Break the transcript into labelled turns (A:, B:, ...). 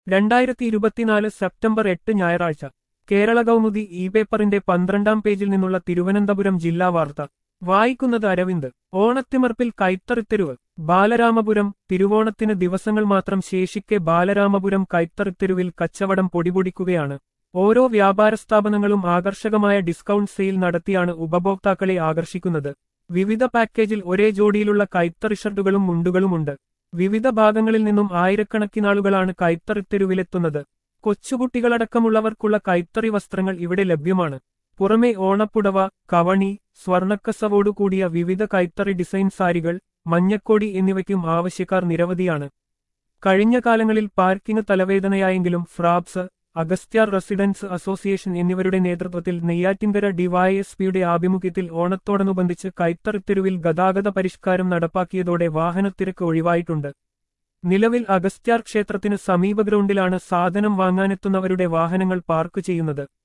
A: രണ്ടായിരത്തി ഇരുപത്തിനാല് സെപ്റ്റംബർ എട്ട് ഞായറാഴ്ച കേരള കൗമുദി ഇ പേപ്പറിന്റെ പന്ത്രണ്ടാം പേജിൽ നിന്നുള്ള തിരുവനന്തപുരം ജില്ലാ വാർത്ത വായിക്കുന്നത് അരവിന്ദ് ഓണത്തിമർപ്പിൽ കൈത്തറിത്തെരുവ് ബാലരാമപുരം തിരുവോണത്തിന് ദിവസങ്ങൾ മാത്രം ശേഷിക്കെ ബാലരാമപുരം കൈത്തറിത്തെരുവിൽ കച്ചവടം പൊടിപൊടിക്കുകയാണ് ഓരോ വ്യാപാര സ്ഥാപനങ്ങളും ആകർഷകമായ ഡിസ്കൗണ്ട് സെയിൽ നടത്തിയാണ് ഉപഭോക്താക്കളെ ആകർഷിക്കുന്നത് വിവിധ പാക്കേജിൽ ഒരേ ജോഡിയിലുള്ള കൈത്തറി ഷർട്ടുകളും മുണ്ടുകളുമുണ്ട് വിവിധ ഭാഗങ്ങളിൽ നിന്നും ആയിരക്കണക്കിനാളുകളാണ് കൈത്തറിത്തെരുവിലെത്തുന്നത് കൊച്ചുകുട്ടികളടക്കമുള്ളവർക്കുള്ള കൈത്തറി വസ്ത്രങ്ങൾ ഇവിടെ ലഭ്യമാണ് പുറമെ ഓണപ്പുടവ കവണി സ്വർണക്കസവോടുകൂടിയ വിവിധ കൈത്തറി ഡിസൈൻ സാരികൾ മഞ്ഞക്കോടി എന്നിവയ്ക്കും ആവശ്യക്കാർ നിരവധിയാണ് കഴിഞ്ഞ കാലങ്ങളിൽ പാർക്കിംഗ് തലവേദനയായെങ്കിലും ഫ്രാബ്സ് അഗസ്ത്യാർ റെസിഡൻസ് അസോസിയേഷൻ എന്നിവരുടെ നേതൃത്വത്തിൽ നെയ്യാറ്റിൻകര ഡിവൈഎസ്പിയുടെ ആഭിമുഖ്യത്തിൽ ഓണത്തോടനുബന്ധിച്ച് കൈത്തറിത്തെരുവിൽ ഗതാഗത പരിഷ്കാരം നടപ്പാക്കിയതോടെ വാഹനത്തിരക്ക് ഒഴിവായിട്ടുണ്ട് നിലവിൽ അഗസ്ത്യാർ ക്ഷേത്രത്തിന് സമീപ ഗ്രൗണ്ടിലാണ് സാധനം വാങ്ങാനെത്തുന്നവരുടെ വാഹനങ്ങൾ പാർക്ക് ചെയ്യുന്നത്